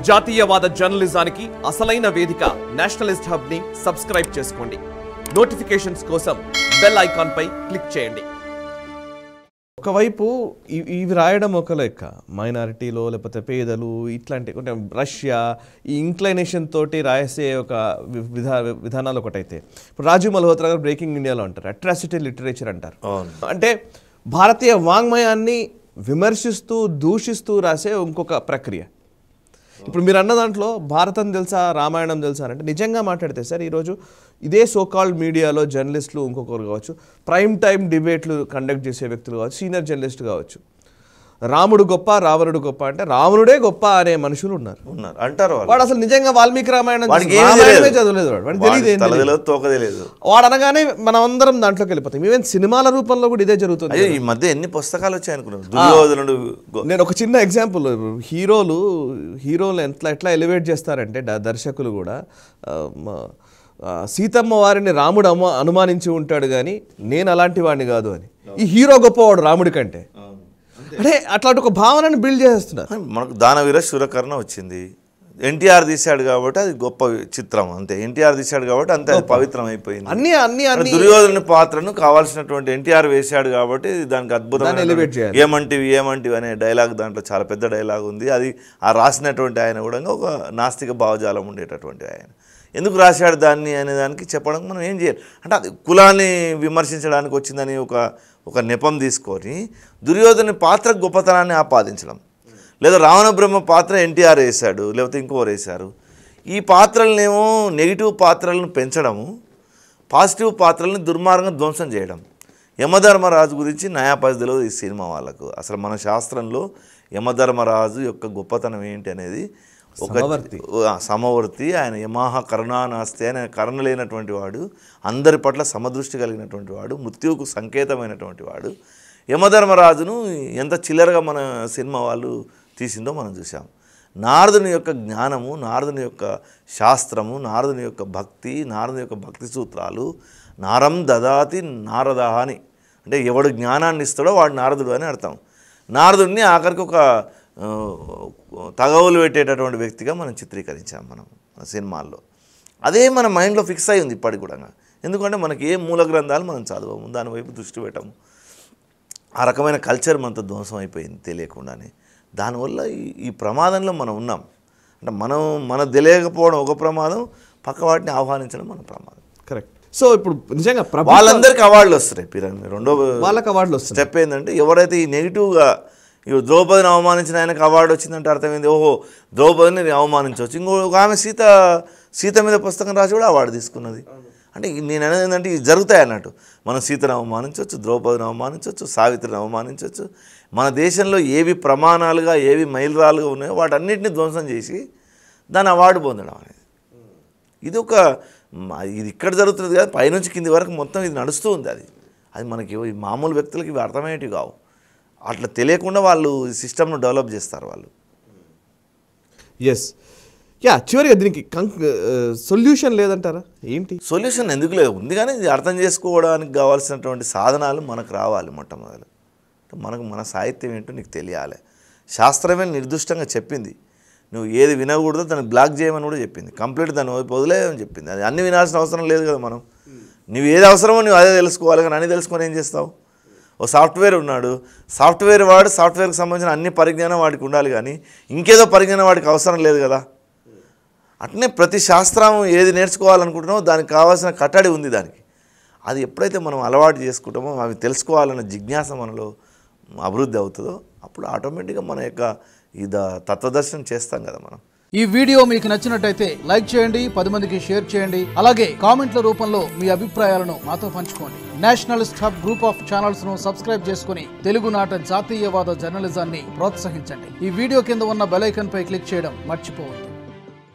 జాతీయవాద జర్నలిజానికి అసలైన వేదిక నేషనలిస్ట్ హబ్ ని సబ్స్క్రైబ్ చేసుకోండి నోటిఫికేషన్స్ కోసం బెల్ ఐకాన్ పై క్లిక్ చేయండి ఒకవైపు ఇ- ఇవి రాయడం ఒక లెక్క మైనారిటీలో లేకపోతే పేదలు ఇట్లాంటి కొంచెం రష్యా ఈ ఇంక్లైనేషన్ తోటి రాసే ఒక వి- విధా విధానాలు ఒకటైతే ఇప్పుడు రాజీవ్ మల్హోత్రా గారు బ్రేకింగ్ ఇండియాలో అంటారు అట్రాసిటీ లిటరేచర్ అంటారు అవును. అంటే భారతీయ వాంగ్మయాన్ని విమర్శిస్తూ దూషిస్తూ రాసే ఇంకొక ప్రక్రియ ఇప్పుడు మీరు అన్న దాంట్లో భారతం తెలుసా రామాయణం తెలుసా అంటే నిజంగా మాట్లాడితే సార్ ఈరోజు ఇదే సోకాల్డ్ మీడియాలో జర్నలిస్టులు ఇంకొకరు కావచ్చు ప్రైమ్ టైం డిబేట్లు కండక్ట్ చేసే వ్యక్తులు కావచ్చు సీనియర్ జర్నలిస్ట్ కావచ్చు రాముడు గొప్ప రావణుడు గొప్ప అంటే రావణుడే గొప్ప అనే మనుషులు ఉన్నారు ఉన్నారు అంటారు వాళ్ళు వాడు అసలు నిజంగా వాల్మీకి రామాయణం వాడికి చూసి- ఏమీ రామాయణమే తెలియదు. చదవలేదు వాడు వాడికి వాడికి తెలియదు ఏం తల తెలియదు. తెలియదు తోక తెలియదు వాడు అనగానే మనం అందరం దాంట్లోకి వెళ్ళిపోతాం ఈవెన్ సినిమాల రూపంలో కూడా ఇదే జరుగుతుంది అయ్యో ఈ మధ్య ఎన్ని పుస్తకాలు వచ్చాయి అనుకున్నాను దుర్యోధనుడు గో- నేను ఒక చిన్న ఎగ్జాంపుల్ హీరోలు హీరోలు ఎట్లా ఎట్లా ఎలివేట్ చేస్తారంటే డ- దర్శకులు కూడా ఆ, మ- ఆ, సీతమ్మ వారిని రాముడు అమ అనుమానించి ఉంటాడు కానీ నేను అలాంటి వాడిని కాదు అని ఈ హీరో గొప్పవాడు రాముడి కంటే అంటే అట్లాంటి ఒక భావనని బిల్డ్ చేస్తున్నారు మనకు దానవీర శూరకర్ణ వచ్చింది ఎన్టీఆర్ తీశాడు కాబట్టి అది గొప్ప చిత్రం అంతే ఎన్టీఆర్ తీశాడు కాబట్టి అంతే అది పవిత్రం అయిపోయింది అన్ని అన్ని అన్ని దుర్యోధన పాత్రను కావాల్సినటువంటి ఎన్టీఆర్ వేశాడు కాబట్టి దానికి దాన్ని అద్భుతమైన elevate చేయాలి. ఏమంటివి ఏమంటివి అనే డైలాగ్ దాంట్లో చాలా పెద్ద డైలాగ్ ఉంది అది ఆ రాసినటువంటి ఆయన కూడా ఒక నాస్తిక భావజాలం ఉండేటటువంటి ఆయన ఎందుకు రాశాడు దాన్ని అనే దానికి చెప్పడం మనం ఏం చేయాలి అంటే అది కులాన్ని విమర్శించడానికి వచ్చిందని ఒక ఒక నెపం తీసుకొని దుర్యోధన పాత్ర గొప్పతనాన్ని ఆపాదించడం లేదా రావణ బ్రహ్మ పాత్ర ఎన్టీఆర్ వేశాడు లేకపోతే ఇంకోరు వేశారు ఈ పాత్రలనేమో నెగిటివ్ పాత్రలను పెంచడము పాజిటివ్ పాత్రలను దుర్మార్గంగా ధ్వంసం చేయడం యమధర్మరాజు గురించి నయాపరిధిలో ఈ సినిమా వాళ్ళకు అసలు మన శాస్త్రంలో యమధర్మరాజు యొక్క గొప్పతనం ఏంటి అనేది ఒక సమవర్తి. ఆ, సమవర్తి ఆయన యమాహ కరుణానాస్తి ఆయన కరుణ లేనటువంటి వాడు అందరి పట్ల సమదృష్టి కలిగినటువంటి వాడు మృత్యువుకు సంకేతమైనటువంటి వాడు యమధర్మరాజును ఎంత చిల్లరగా మన సినిమా వాళ్ళు తీసిందో మనం చూసాం నారదుని యొక్క జ్ఞానము నారదుని యొక్క శాస్త్రము నారదుని యొక్క భక్తి నారదుని యొక్క భక్తి సూత్రాలు నారం దదాతి నారద అని అంటే ఎవడు జ్ఞానాన్ని ఇస్తాడో వాడు నారదుడు అని అర్థం నారదుడిని ఆఖరికి ఒక ఆ, తగవులు పెట్టేటటువంటి వ్యక్తిగా మనం చిత్రీకరించాం మనం మన సినిమాల్లో అదే మన మైండ్లో ఫిక్స్ అయి ఉంది ఇప్పటికి కూడా ఎందుకంటే మనకి ఏ మూల గ్రంథాలు మనం చదవము దాని వైపు దృష్టి పెట్టము ఆ రకమైన కల్చర్ మనతో ధ్వంసం అయిపోయింది తెలియకుండానే దానివల్ల ఈ ఈ ప్రమాదంలో మనం ఉన్నాం అంటే మనం మన తెలియకపోవడం ఒక ప్రమాదం పక్క వాటిని ఆహ్వానించడం మన ప్రమాదం కరెక్ట్ సో ఇప్పుడు నిజంగా ప్రభుత్వ వాళ్ళందరికీ అవార్డులు వస్తున్నాయి పిరమిడ్ రెండో వాళ్ళకి అవార్డులు వస్తున్నాయి స్టెప్ ఏంటంటే ఎవరైతే ఈ నెగిటివ్గా ఇగో ద్రౌపదిని అవమానించిన ఆయనకు అవార్డు వచ్చిందంటే అర్థమైంది ఓహో ద్రౌపదిని అవమానించవచ్చు ఇంకో ఒక ఆమె సీత సీత మీద పుస్తకం రాసి కూడా అవార్డు తీసుకున్నది అంటే ఈ నేను అనేది ఏంటంటే ఇవి జరుగుతాయి అన్నట్టు మనం సీతను అవమానించవచ్చు ద్రౌపదిని అవమానించవచ్చు సావిత్రిని అవమానించవచ్చు మన దేశంలో ఏవి ప్రమాణాలుగా ఏవి మైలురాలుగా ఉన్నాయో వాటన్నిటిని ధ్వంసం చేసి దాని అవార్డు పొందడం అనేది ఇది ఒక మ- ఇది ఇక్కడ జరుగుతుంది కదా పైనుంచి కింది వరకు మొత్తం ఇది నడుస్తూ ఉంది అది అది మనకి ఇవి మామూలు వ్యక్తులకి ఇవి అర్థమయ్యేటివి కావు అట్లా తెలియకుండా వాళ్ళు ఈ సిస్టమ్ను డెవలప్ చేస్తారు వాళ్ళు ఎస్ యా చివరిగా దీనికి సొల్యూషన్ లేదంటారా ఏంటి సొల్యూషన్ ఎందుకు లేదు ఉంది కానీ ఇది అర్థం చేసుకోవడానికి కావాల్సినటువంటి సాధనాలు మనకు రావాలి మొట్టమొదలు మనకు మన సాహిత్యం ఏంటో నీకు తెలియాలి శాస్త్రమే నిర్దిష్టంగా చెప్పింది నువ్వు ఏది వినకూడదో దాన్ని బ్లాక్ చేయమని కూడా చెప్పింది కంప్లీట్ దాన్ని వదిలేయమని చెప్పింది అది అన్ని వినాల్సిన అవసరం లేదు కదా మనం నువ్వు ఏది అవసరమో నువ్వు అదే తెలుసుకోవాలి కానీ అన్ని తెలుసుకొని ఏం చేస్తావు ఓ సాఫ్ట్వేర్ ఉన్నాడు సాఫ్ట్వేర్ వాడు సాఫ్ట్వేర్కి సంబంధించిన అన్ని పరిజ్ఞానం వాడికి ఉండాలి కానీ ఇంకేదో పరిజ్ఞానం వాడికి అవసరం లేదు కదా అట్నే ప్రతి శాస్త్రం ఏది నేర్చుకోవాలనుకుంటున్నామో దానికి కావాల్సిన కట్టడి ఉంది దానికి అది ఎప్పుడైతే మనం అలవాటు చేసుకుంటామో అవి తెలుసుకోవాలన్న జిజ్ఞాస మనలో అభివృద్ధి అవుతుందో అప్పుడు ఆటోమేటిక్గా మన యొక్క ఇది తత్వదర్శనం చేస్తాం కదా మనం ఈ వీడియో మీకు నచ్చినట్టయితే లైక్ చేయండి పది మందికి షేర్ చేయండి అలాగే కామెంట్ల రూపంలో మీ అభిప్రాయాలను మాతో పంచుకోండి nationalist hub group of channels ను సబ్స్క్రైబ్ చేసుకుని తెలుగునాట జాతీయవాద జర్నలిజాన్ని ప్రోత్సహించండి ఈ వీడియో కింద ఉన్న బెల్ ఐకాన్ పై క్లిక్ చేయడం మర్చిపోవద్దు